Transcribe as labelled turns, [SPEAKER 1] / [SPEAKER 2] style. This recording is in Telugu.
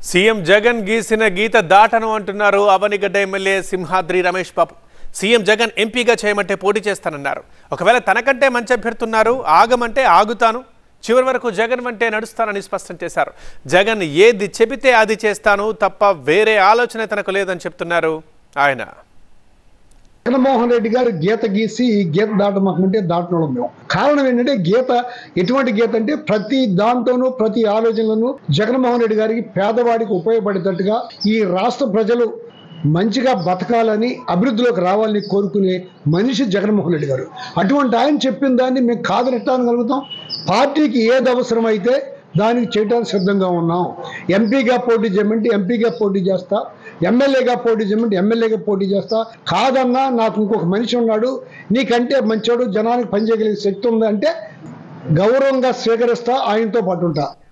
[SPEAKER 1] సీఎం జగన్ గీసిన గీత దాటను అంటున్నారు అవనిగడ్డ ఎమ్మెల్యే సింహాద్రి రమేష్ బాబు సీఎం జగన్ ఎంపీగా చేయమంటే పోటీ చేస్తానన్నారు ఒకవేళ తనకంటే మంచి అభ్యర్థున్నారు ఆగమంటే ఆగుతాను చివరి వరకు జగన్ అంటే నడుస్తానని స్పష్టం చేశారు జగన్ ఏది చెబితే అది చేస్తాను తప్ప వేరే ఆలోచన తనకు లేదని చెప్తున్నారు ఆయన
[SPEAKER 2] జగన్మోహన్ రెడ్డి గారు గీత గీసి ఈ గీత దాటమాకంటే దాటడం మేము కారణం ఏంటంటే గీత ఎటువంటి గీత అంటే ప్రతి దాంట్లోనూ ప్రతి ఆలోచనలను జగన్మోహన్ రెడ్డి గారికి పేదవాడికి ఉపయోగపడేటట్టుగా ఈ రాష్ట్ర ప్రజలు మంచిగా బతకాలని అభివృద్ధిలోకి రావాలని కోరుకునే మనిషి జగన్మోహన్ రెడ్డి గారు అటువంటి ఆయన చెప్పిన దాన్ని మేము కాదనెట్టాగలుగుతాం పార్టీకి ఏది అవసరమైతే దానికి చేయడానికి సిద్ధంగా ఉన్నాం ఎంపీగా పోటీ చేయమంటే ఎంపీగా పోటీ చేస్తా ఎమ్మెల్యేగా పోటీ చేయమంటే ఎమ్మెల్యేగా పోటీ చేస్తా కాదన్నా నాకు ఇంకొక మనిషి ఉన్నాడు నీకంటే మంచోడు జనానికి పనిచేయగలిగే శక్తి ఉంది అంటే గౌరవంగా స్వీకరిస్తా ఆయనతో పాటు ఉంటా